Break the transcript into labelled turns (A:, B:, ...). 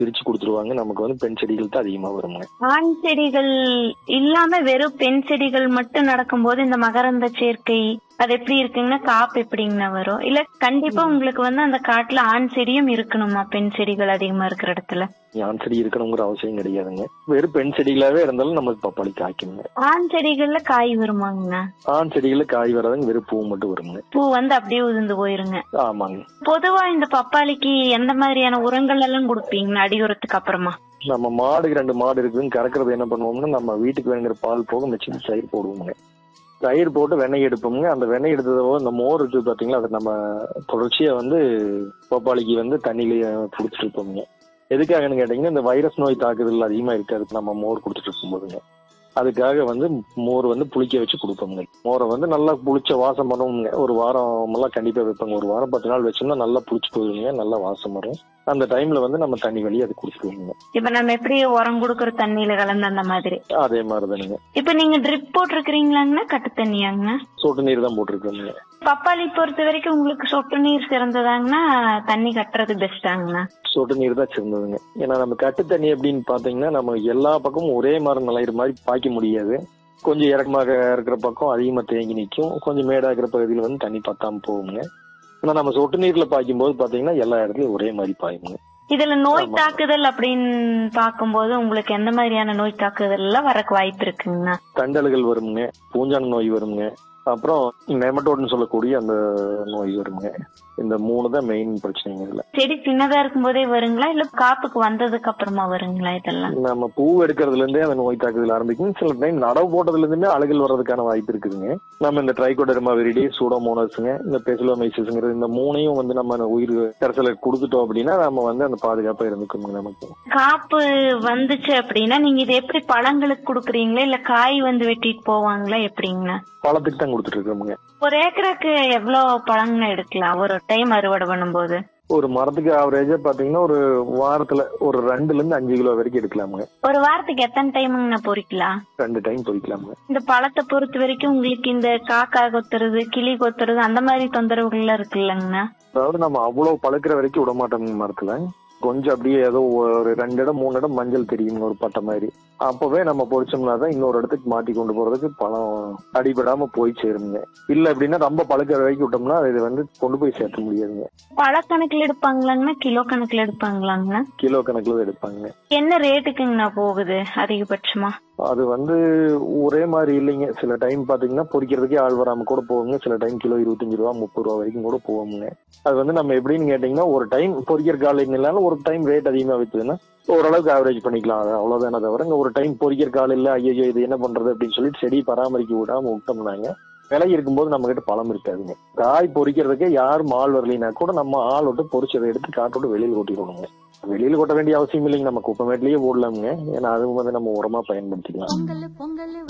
A: பிரிச்சு கொடுத்துருவாங்க நமக்கு வந்து பெண் செடிகள் தான் அதிகமா வருங்க
B: ஆண் செடிகள் இல்லாம வெறும் பெண் செடிகள் மட்டும் நடக்கும்போது இந்த மகரந்த சேர்க்கை அது எப்படி இருக்குங்கன்னா காப்பு எப்படிங்கண்ணா வரும் இல்ல கண்டிப்பா உங்களுக்கு வந்து அந்த காட்டுல ஆண் செடியும் இருக்கணுமா பெண் செடிகள் அதிகமா இருக்கிற இடத்துல
A: ஆண் செடி இருக்கணுங்கிற அவசியம் கிடையாதுங்க வெறும் பெண் செடிகளாவே இருந்தாலும் நமக்கு பப்பாளி காய்க்குங்க
B: ஆண் செடிகள்ல காய் வருமாங்கண்ணா
A: ஆண் செடிகள்ல காய் வராதுங்க வெறும் பூ மட்டும் வருங்க
B: பூ வந்து அப்படியே உதிர்ந்து போயிருங்க
A: ஆமாங்க
B: பொதுவா இந்த பப்பாளிக்கு எந்த மாதிரியான உரங்கள் எல்லாம் கொடுப்பீங்கண்ணா அடி உரத்துக்கு அப்புறமா
A: நம்ம மாடு ரெண்டு மாடு இருக்குதுன்னு கறக்கிறது என்ன பண்ணுவோம்னா நம்ம வீட்டுக்கு வேணுங்கிற பால் போக மிச்சம் தயிர் போடுவோங்க தயிர் போட்டு வெண்ணெய் எடுப்போம்ங்க அந்த வெண்ணெய் எடுத்ததோ இந்த மோர் இருக்குது பாத்தீங்களா அதை நம்ம தொடர்ச்சியா வந்து பப்பாளிக்கு வந்து தண்ணியில குடிச்சிட்டு இருப்போம்ங்க எதுக்காகன்னு கேட்டீங்கன்னா இந்த வைரஸ் நோய் தாக்குதல் அதிகமா இருக்காது நம்ம மோர் குடிச்சிட்டு இருக்கும்போதுங்க அதுக்காக வந்து மோர் வந்து புளிக்க வச்சு கொடுப்போம்ங்க மோரை வந்து நல்லா புளிச்ச வாசம் பண்ணுவோம்ங்க ஒரு வாரம் எல்லாம் கண்டிப்பா வைப்போங்க ஒரு வாரம் பத்து நாள் வச்சோம்னா நல்லா புளிச்சு போகுதுங்க நல்லா வாசம் வரும் அந்த டைம்ல வந்து நம்ம தண்ணி வழி அது குடிச்சிடுவோங்க
B: இப்ப நம்ம எப்படி உரம் கொடுக்கற தண்ணியில கலந்து அந்த மாதிரி
A: அதே மாதிரிதானுங்க
B: இப்ப நீங்க ட்ரிப் போட்டிருக்கிறீங்களாங்கண்ணா கட்டு தண்ணியாங்கண்ணா
A: சொட்டு நீர் தான் போட்டிருக்கோங்க
B: பப்பாளி பொறுத்த வரைக்கும் உங்களுக்கு சொட்டு நீர் சிறந்ததாங்கன்னா தண்ணி கட்டுறது பெஸ்டாங்கண்ணா
A: சொட்டு நீர் தான் சிறந்ததுங்க ஏன்னா நம்ம கட்டு தண்ணி அப்படின்னு பாத்தீங்கன்னா நம்ம எல்லா பக்கமும் ஒரே மாதிரி நிலையிற மாதிரி பாய்க்க முடியாது கொஞ்சம் இறக்கமாக இருக்கிற பக்கம் அதிகமா தேங்கி நிற்கும் கொஞ்சம் மேடா இருக்கிற பகுதியில் வந்து தண்ணி பத்தாம போகுங்க ஆனா நம்ம சொட்டு நீர்ல பாய்க்கும் போது பாத்தீங்கன்னா எல்லா இடத்துலயும் ஒரே மாதிரி பாயுங்க
B: இதுல நோய்
A: ஆமா.
B: தாக்குதல் அப்படின்னு பார்க்கும்போது உங்களுக்கு எந்த மாதிரியான நோய் தாக்குதல் எல்லாம் வரக்கு வாய்ப்பு இருக்குங்கண்ணா
A: தண்டல்கள் வருங்க பூஞ்சான நோய் வருங்க அப்புறம் நெமட்டோட்னு சொல்லக்கூடிய அந்த நோய் வருங்க இந்த மூணு தான் மெயின் பிரச்சனைங்க இதுல
B: செடி சின்னதா இருக்கும் போதே வருங்களா இல்ல காப்புக்கு வந்ததுக்கு அப்புறமா வருங்களா இதெல்லாம்
A: நம்ம பூ எடுக்கிறதுல இருந்தே அந்த நோய் தாக்குதல் ஆரம்பிக்கும் சில டைம் நடவு போட்டதுல இருந்துமே அழுகல் வர்றதுக்கான வாய்ப்பு இருக்குதுங்க நம்ம இந்த ட்ரைகோடர்மா விரிடி சூடோமோனஸ்ங்க இந்த பெசிலோமைசிஸ்ங்கிறது இந்த மூணையும் வந்து நம்ம உயிர் கரைசலை கொடுத்துட்டோம் அப்படின்னா நம்ம வந்து அந்த பாதுகாப்பா இருந்துக்கோங்க நமக்கு
B: காப்பு வந்துச்சு அப்படின்னா நீங்க இது எப்படி பழங்களுக்கு கொடுக்குறீங்களா இல்ல காய் வந்து வெட்டிட்டு போவாங்களா எப்படிங்கண்ணா
A: பழத்துக்கு தான் கொடுத்துட்டு இருக்கோமுங்க
B: ஒரு ஏக்கருக்கு எவ்வளவு பழங்கண்ணா எடுக்கலாம் ஒரு டைம் அறுவடை பண்ணும்போது
A: ஒரு மரத்துக்கு ஆவரேஜா பாத்தீங்கன்னா ஒரு வாரத்துல ஒரு ரெண்டுல இருந்து அஞ்சு கிலோ வரைக்கும் எடுக்கலாமுங்க
B: ஒரு வாரத்துக்கு எத்தனை டைமுங்கண்ணா பொறிக்கலாம்
A: ரெண்டு டைம் பொறிக்கலாமுங்க
B: இந்த பழத்தை பொறுத்த வரைக்கும் உங்களுக்கு இந்த காக்கா கொத்துறது கிளி கொத்துறது அந்த மாதிரி தொந்தரவுகள் எல்லாம் இருக்குல்லங்கண்ணா
A: அதாவது நம்ம அவ்வளவு பழுக்கிற வரைக்கும் விட மாட்டோங்க மரத்துல கொஞ்சம் அப்படியே ஏதோ ஒரு ரெண்டு இடம் மூணு இடம் மஞ்சள் தெரியும் ஒரு பட்டை மாதிரி அப்பவே நம்ம பொறிச்சோம்னா தான் இன்னொரு இடத்துக்கு மாட்டி கொண்டு போறதுக்கு பழம் அடிபடாம போய் சேருங்க இல்ல அப்படின்னா ரொம்ப பழுக்கிற வரைக்கும் விட்டோம்னா இது வந்து கொண்டு போய் சேர்த்த முடியாதுங்க
B: பழக்கணக்கில் எடுப்பாங்களாங்கண்ணா கிலோ கணக்குல எடுப்பாங்களாங்கண்ணா
A: கிலோ கணக்குல தான் எடுப்பாங்க
B: என்ன ரேட்டுக்குங்கண்ணா போகுது அதிகபட்சமா
A: அது வந்து ஒரே மாதிரி இல்லைங்க சில டைம் பாத்தீங்கன்னா பொறிக்கிறதுக்கே ஆள் வராம கூட போவோங்க சில டைம் கிலோ இருபத்தஞ்சு ரூபா முப்பது ரூபா வரைக்கும் கூட போவோமுங்க அது வந்து நம்ம எப்படின்னு கேட்டீங்கன்னா ஒரு டைம் பொறிக்கிற காலையில் இல்லாலும் ஒரு டைம் ரேட் அதிகமா வச்சதுன்னா ஓரளவுக்கு ஆவரேஜ் பண்ணிக்கலாம் அது அவ்வளவுதானே தவிர இங்க ஒரு டைம் பொறிக்கிற காலையில் ஐயோ இது என்ன பண்றது அப்படின்னு சொல்லிட்டு செடி பராமரிக்க விடாம விட்டோம்னாங்க விலை இருக்கும்போது நம்ம கிட்ட பழம் இருக்காதுங்க காய் பொறிக்கிறதுக்கே யாரும் ஆள் வரலைன்னா கூட நம்ம ஆள் விட்டு பொறிச்சதை எடுத்து காட்டோட வெளியில கொட்டிக்கணுங்க வெளியில கொட்ட வேண்டிய அவசியம் இல்லைங்க நம்ம குப்பமேட்லயே போடலாமுங்க ஏன்னா அது வந்து நம்ம உரமா பயன்படுத்திக்கலாம்
C: பொங்கல் பொங்கல்